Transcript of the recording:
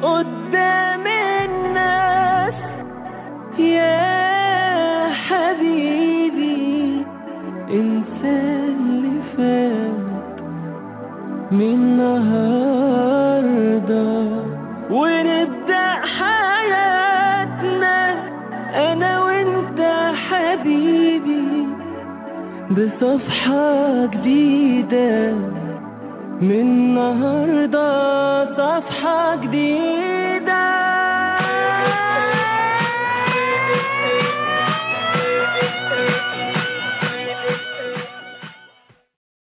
قدام الناس يا حبيبي انسى اللي فات من النهارده ونبدأ حياتنا أنا وأنت حبيبي بصفحة جديدة من النهاردة صفحة جديدة